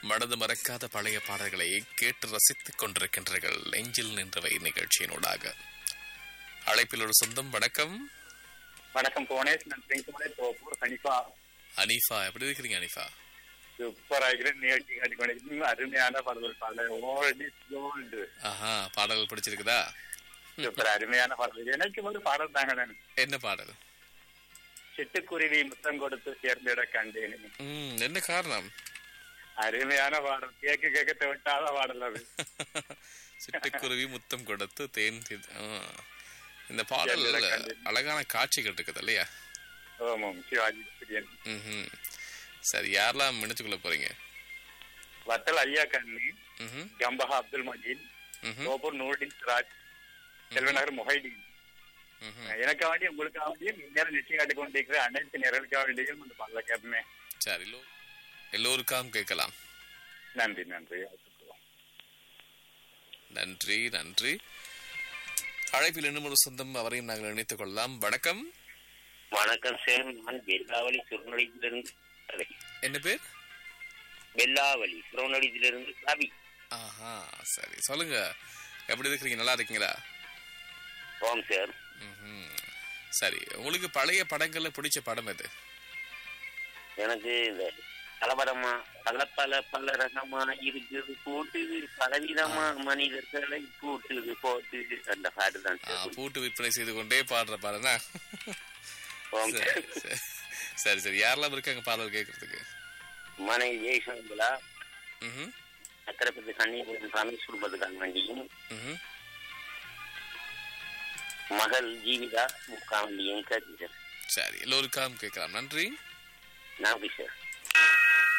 மனது மறக்காத பழைய பாடல்களை கேட்டு ரசித்துக் கொண்டிருக்கின்றீர்கள் நெஞ்சில் நின்றவை நிகழ்ச்சியினூடாக அழைப்பில் ஒரு சொந்தம் வணக்கம் வணக்கம் போனேஷ் நான் பிரின்சிபலே தோப்பூர் கணிப்பா அனீஃபா எப்படி இருக்கிறீங்க அனீஃபா சூப்பர் ஆகிற நிகழ்ச்சி காட்டிக்கொண்டு அருமையான பாடல்கள் பாடல் ஓல்டு கோல்டு ஆஹா பாடல்கள் பிடிச்சிருக்குதா சூப்பர் அருமையான பாடல் எனக்கு ஒரு பாடல் தாங்க நான் என்ன பாடல் சிட்டுக்குருவி முத்தம் கொடுத்து சேர்ந்திட கண்டேன் ம் என்ன காரணம் அருமையான பாடல் கேட்க கேட்க விட்டாத பாடல் அது சிட்டுக்குருவி முத்தம் கொடுத்து தேன் தி- ஆ. இந்த பாடல் என்னடா கண்டு? அழகான காட்சிகள் இருக்குது இல்லையா ஓமம் சிவாஜி பிரியன் ம்ஹும். சரி யாரெல்லாம் நினைச்சுக்கொள்ள போறீங்க வத்தல் ஐயா கண்ணி ம்ஹும். கம்பஹா அப்துல் மஜீத் ம்ஹும். தோப்பூர் நூர்டின் சிராஜ் செல்வநகர் முஹைதீன் ம்ஹும். எனக்காக வேண்டியும் உங்களுக்காக வேண்டியும் இந்நேரம் நிச்சயம் காட்டிக் கொண்டிருக்கிற அனைத்து நேரங்களுக்காக வேண்டியும் இந்த பாடல கேட்பமே சரி எல்லோ- எல்லோருக்காம் கேட்கலாம் நன்றி நன்றி வாழ்த்துக்கள். நன்றி நன்றி அழைப்பில் இன்னும் ஒரு சொந்தம் அவரையும் நாங்கள் இணைத்துக் கொள்ளலாம் வணக்கம் வணக்கம் சார் நான் வெள்ளாவளி சுருநொழியிலிருந்து கதை. என்ன பேர் வெள்ளாவளி சுருநொழியிலிருந்து கவி ஆஹா சரி சொல்லுங்க எப்படி இருக்கிறீங்க நல்லா இருக்கீங்களா ஓம் சார் ம்ஹும். சரி உங்களுக்கு பழைய படங்கள்ல பிடிச்ச படம் எது எனக்கு இந்த கலவரமா பல பல பல ரகமா இருக்குது போட்டுது பலவிதமா மனிதர்களை போட்டுது போட்டுது அந்த பாட்டு தான் ஆ, சார் பூட்டு விற்பனை செய்து கொண்டே பாடுற பாடனா ஓம் சரி சார் சரி. சரி சரி யாரெல்லாம் இருக்காங்க பாடல் கேட்கறதுக்கு மனைவி ஜெய்சங்கலா ம்ஹும். சக்கரப்பதி கண்ணீர் ரமேஷ் குடும்பத்துக்காக வேண்டியும் ம்ஹும். மகள் ஜீவிதா முக்காவண்டியும் கேட்டு சார் சரி எல்லோருக்காம் கேட்கலாம் நன்றி நன்றி சார்